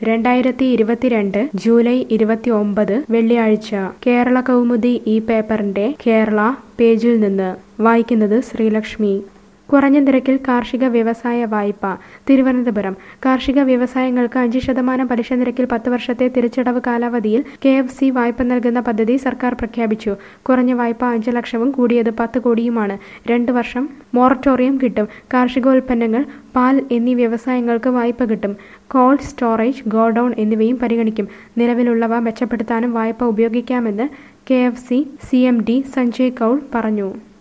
രണ്ടായിരത്തി ഇരുപത്തിരണ്ട് ജൂലൈ ഇരുപത്തി ഒമ്പത് വെള്ളിയാഴ്ച കേരള കൗമുദി ഈ പേപ്പറിന്റെ കേരള പേജിൽ നിന്ന് വായിക്കുന്നത് ശ്രീലക്ഷ്മി കുറഞ്ഞ നിരക്കിൽ കാർഷിക വ്യവസായ വായ്പ തിരുവനന്തപുരം കാർഷിക വ്യവസായങ്ങൾക്ക് അഞ്ച് ശതമാനം പലിശ നിരക്കിൽ പത്ത് വർഷത്തെ തിരിച്ചടവ് കാലാവധിയിൽ കെ എഫ് സി വായ്പ നൽകുന്ന പദ്ധതി സർക്കാർ പ്രഖ്യാപിച്ചു കുറഞ്ഞ വായ്പ അഞ്ച് ലക്ഷവും കൂടിയത് പത്ത് കോടിയുമാണ് രണ്ട് വർഷം മൊറട്ടോറിയം കിട്ടും കാർഷികോൽപ്പന്നങ്ങൾ പാൽ എന്നീ വ്യവസായങ്ങൾക്ക് വായ്പ കിട്ടും കോൾഡ് സ്റ്റോറേജ് ഗോഡൌൺ എന്നിവയും പരിഗണിക്കും നിലവിലുള്ളവ മെച്ചപ്പെടുത്താനും വായ്പ ഉപയോഗിക്കാമെന്ന് K F C C M D Sanjay Kaul പറഞ്ഞു